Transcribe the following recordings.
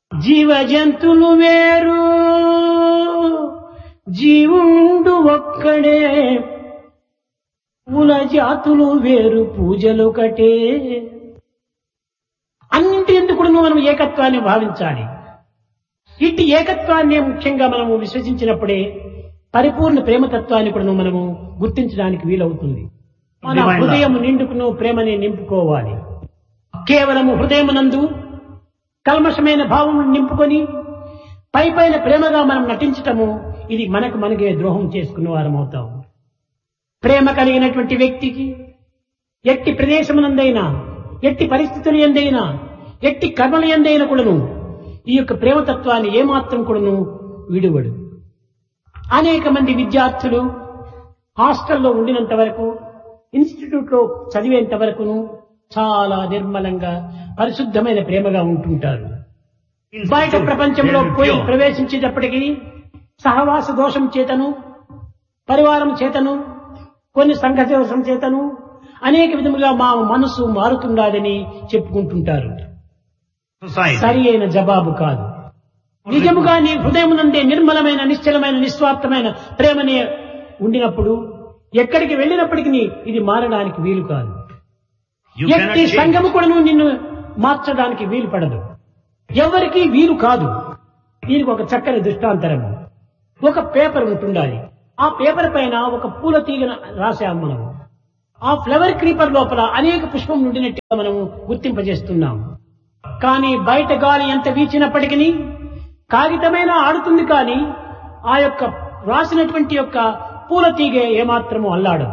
జీవ జంతులు వేరు జీవుండు ఒక్కడే కుల జాతులు వేరు పూజలు కటే అన్నింటి ఎందుకు మనం ఏకత్వాన్ని భావించాలి ఇట్టి ఏకత్వాన్ని ముఖ్యంగా మనము విశ్వసించినప్పుడే పరిపూర్ణ ప్రేమతత్వాన్ని కూడా మనము గుర్తించడానికి వీలవుతుంది మన Divine love. హృదయం నిండుకును ప్రేమని నింపుకోవాలి కేవలము హృదయమునందు కల్మషమైన భావం నింపుకొని పై పైన ప్రేమగా మనం నటించటము ఇది మనకు మనకే ద్రోహం చేసుకున్న వారం అవుతాం ప్రేమ కలిగినటువంటి వ్యక్తికి ఎట్టి ప్రదేశమునందైనా ఎట్టి పరిస్థితులు ఎందైనా ఎట్టి కర్మల ఎందైనా కూడాను ఈ యొక్క ప్రేమతత్వాన్ని ఏమాత్రం కూడాను విడువడు అనేక మంది విద్యార్థులు హాస్టల్లో ఉండినంత వరకు ఇన్స్టిట్యూట్ లో చదివేంత వరకును చాలా నిర్మలంగా పరిశుద్ధమైన ప్రేమగా ఉంటుంటారు బయట ప్రపంచంలో పోయి ప్రవేశించేటప్పటికీ సహవాస దోషం చేతను పరివారం చేతను కొన్ని సంఘ దోషం చేతను అనేక విధములుగా మా మనసు మారుతుండాలని చెప్పుకుంటుంటారు society. సరి అయిన జవాబు కాదు నిజముగా నీ హృదయం నుండి నిర్మలమైన నిశ్చలమైన నిస్వార్థమైన ప్రేమనే ఉండినప్పుడు ఎక్కడికి వెళ్ళినప్పటికీ ఇది మారడానికి వీలు కాదు You cannot ఎట్టి change. సంఘము కూడాను నిన్ను మార్చడానికి వీలు పడదు ఎవరికి వీలు కాదు దీనికి ఒక చక్కని దృష్టాంతరము ఒక పేపర్ ఉంటుండాలి ఆ పేపర్ పైన ఒక పూల తీగను రాసాం మనము ఆ ఫ్లవర్ క్రీపర్ లోపల అనేక పుష్పం నుండినట్టుగా మనము గుర్తింపజేస్తున్నాం కానీ బయట గాలి ఎంత వీచినప్పటికీ కాగితమైనా ఆడుతుంది కానీ ఆ యొక్క రాసినటువంటి యొక్క పూల తీగ ఏమాత్రము అల్లాడదు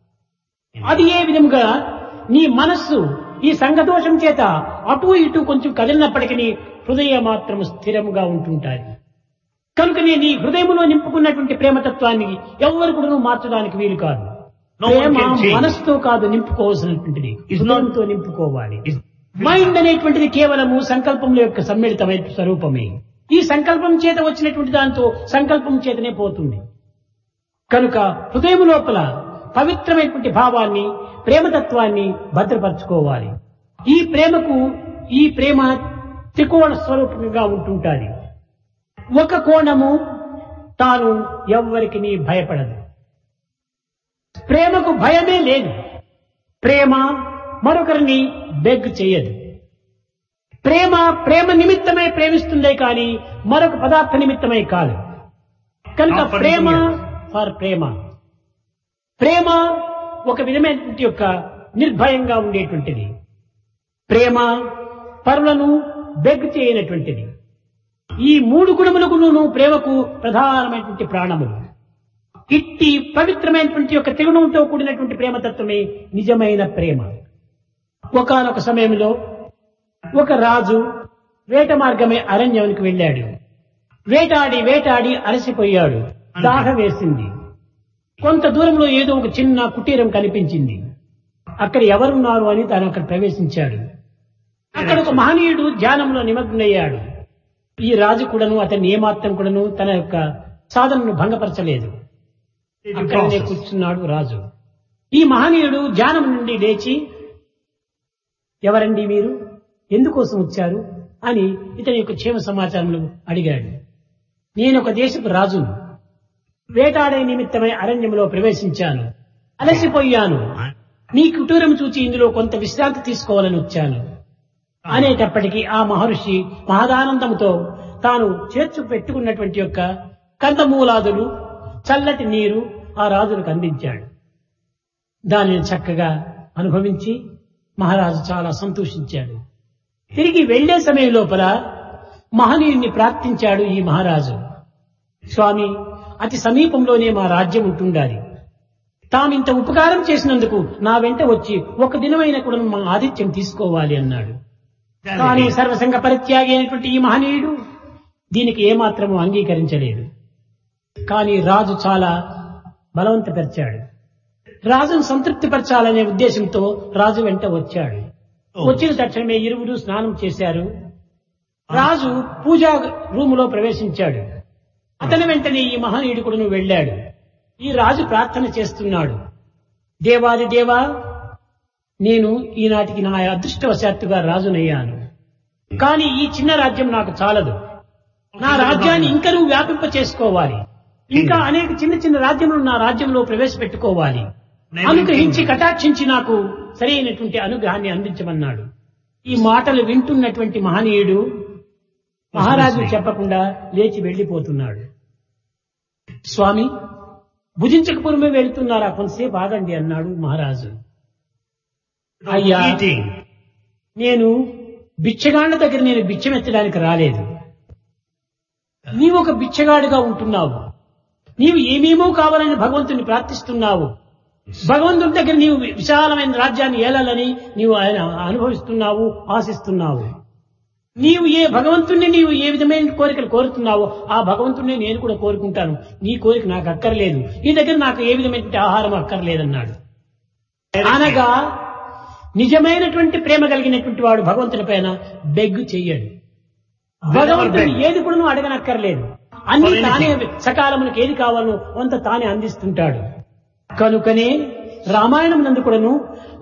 అది ఏ విధముగా నీ మనస్సు ఈ సంఘదోషం చేత అటు ఇటు కొంచెం కదిలినప్పటికీ హృదయం మాత్రం స్థిరముగా ఉంటుంటాయి కనుకనే నీ హృదయంలో నింపుకున్నటువంటి ప్రేమతత్వాన్ని ఎవరు కూడా మార్చడానికి వీలు కాదు No one Prema can change. మనసుతో కాదు నింపుకోవాల్సినటువంటిది It's not- హృదయంతో నింపుకోవాలి It's- మైండ్ అనేటువంటిది కేవలము సంకల్పముల యొక్క సమ్మిళితమైన స్వరూపమే ఈ సంకల్పం చేత వచ్చినటువంటి దాంతో సంకల్పం చేతనే పోతుంది కనుక హృదయం లోపల పవిత్రమైనటువంటి భావాన్ని ప్రేమతత్వాన్ని భద్రపరచుకోవాలి ఈ ప్రేమకు ఈ ప్రేమ త్రికోణ స్వరూపంగా ఉంటుంటాది ఒక కోణము తాను ఎవ్వరికి భయపడదు ప్రేమకు భయమే లేదు ప్రేమ మరొకరిని బెగ్ చేయదు ప్రేమ ప్రేమ నిమిత్తమై ప్రేమిస్తుందే కానీ మరొక పదార్థ నిమిత్తమై కాదు కనుక Not for ప్రేమ anything else. ఫర్ ప్రేమ ప్రేమ ఒక విధమైనటువంటి యొక్క నిర్భయంగా ఉండేటువంటిది ప్రేమ పరులను బెగ్ చేయనటువంటిది ఈ మూడు గుణములకును ప్రేమకు ప్రధానమైనటువంటి ప్రాణములు ఇట్టి పవిత్రమైనటువంటి యొక్క త్రిగుణంతో కూడినటువంటి ప్రేమతత్వమే నిజమైన ప్రేమ ఒకానొక సమయంలో ఒక రాజు వేట మార్గమే అరణ్యానికి వెళ్ళాడు వేటాడి వేటాడి అలసిపోయాడు దాహం వేసింది కొంత దూరంలో ఏదో ఒక చిన్న కుటీరం కనిపించింది అక్కడ ఎవరున్నారు అని తాను అక్కడ ప్రవేశించాడు అక్కడ ఒక మహనీయుడు ధ్యానంలో నిమగ్నయ్యాడు ఈ రాజు కూడాను అతన్ని ఏమాత్రం కూడాను తన యొక్క సాధనను భంగపరచలేదు అక్కడనే కూర్చున్నాడు రాజు ఈ మహనీయుడు ధ్యానం నుండి లేచి ఎవరండి మీరు ఎందుకోసం వచ్చారు అని ఇతని యొక్క క్షేమ సమాచారములు అడిగాడు నేను ఒక దేశపు రాజు వేటాడే నిమిత్తమై అరణ్యంలో ప్రవేశించాను అలసిపోయాను నీ కుటూరం చూచి ఇందులో కొంత విశ్రాంతి తీసుకోవాలని వచ్చాను అనేటప్పటికీ ఆ మహర్షి మహదానందంతో తాను చేర్చు పెట్టుకున్నటువంటి యొక్క కందమూలాదులు చల్లటి నీరు ఆ రాజులకు అందించాడు దానిని చక్కగా అనుభవించి మహారాజు చాలా సంతోషించాడు తిరిగి వెళ్లే సమయం లోపల మహనీయుణ్ణి ప్రార్థించాడు ఈ మహారాజు స్వామి అతి సమీపంలోనే మా రాజ్యం ఉంటుండాలి తామింత ఉపకారం చేసినందుకు నా వెంట వచ్చి ఒక దినమైన కూడా మా ఆతిథ్యం తీసుకోవాలి అన్నాడు కానీ సర్వసంగ పరిత్యాగి అయినటువంటి ఈ మహనీయుడు దీనికి ఏమాత్రము అంగీకరించలేదు కానీ రాజు చాలా బలవంతపరిచాడు రాజును సంతృప్తిపరచాలనే ఉద్దేశంతో రాజు వెంట వచ్చాడు వచ్చిన తక్షణమే ఇరువురు స్నానం చేశారు రాజు పూజా రూములో ప్రవేశించాడు అతని వెంటనే ఈ మహనీయుడు కూడా వెళ్ళాడు ఈ రాజు ప్రార్థన చేస్తున్నాడు దేవాది దేవా నేను ఈనాటికి నా అదృష్టవశాత్తుగా రాజునయ్యాను కానీ ఈ చిన్న రాజ్యం నాకు చాలదు నా రాజ్యాన్ని ఇంకా నువ్వు వ్యాపింప చేసుకోవాలి ఇంకా అనేక చిన్న చిన్న రాజ్యములు నా రాజ్యంలో ప్రవేశపెట్టుకోవాలి అనుగ్రహించి కటాక్షించి నాకు సరైనటువంటి అనుగ్రహాన్ని అందించమన్నాడు ఈ మాటలు వింటున్నటువంటి మహనీయుడు మహారాజు చెప్పకుండా లేచి వెళ్లిపోతున్నాడు స్వామి భుజించకపూర్వమే వెళ్తున్నారా కొంతసేపు ఆగండి అన్నాడు మహారాజు అయ్యా. eating. నేను బిచ్చగాళ్ల దగ్గర నేను బిచ్చమెత్తడానికి రాలేదు నీవు ఒక బిచ్చగాడిగా ఉంటున్నావు నీవు ఏమేమో కావాలని భగవంతుని ప్రార్థిస్తున్నావు భగవంతుని దగ్గర నీవు విశాలమైన రాజ్యాన్ని ఏలాలని నీవు ఆయన అనుభవిస్తున్నావు ఆశిస్తున్నావు నీవు ఏ భగవంతుణ్ణి నీవు ఏ విధమైన కోరికలు కోరుతున్నావో ఆ భగవంతుణ్ణి నేను కూడా కోరుకుంటాను నీ కోరిక నాకు అక్కర్లేదు నీ దగ్గర నాకు ఏ విధమైనటువంటి ఆహారం అక్కర్లేదన్నాడు అనగా నిజమైనటువంటి ప్రేమ కలిగినటువంటి వాడు భగవంతుని పైన బెగ్గు చెయ్యడు భగవంతుని ఏది కూడా నువ్వు అడగనక్కర్లేదు అన్ని తానే సకాలములకు ఏది కావాలో అంత తానే అందిస్తుంటాడు కనుకనే రామాయణం నందు కూడాను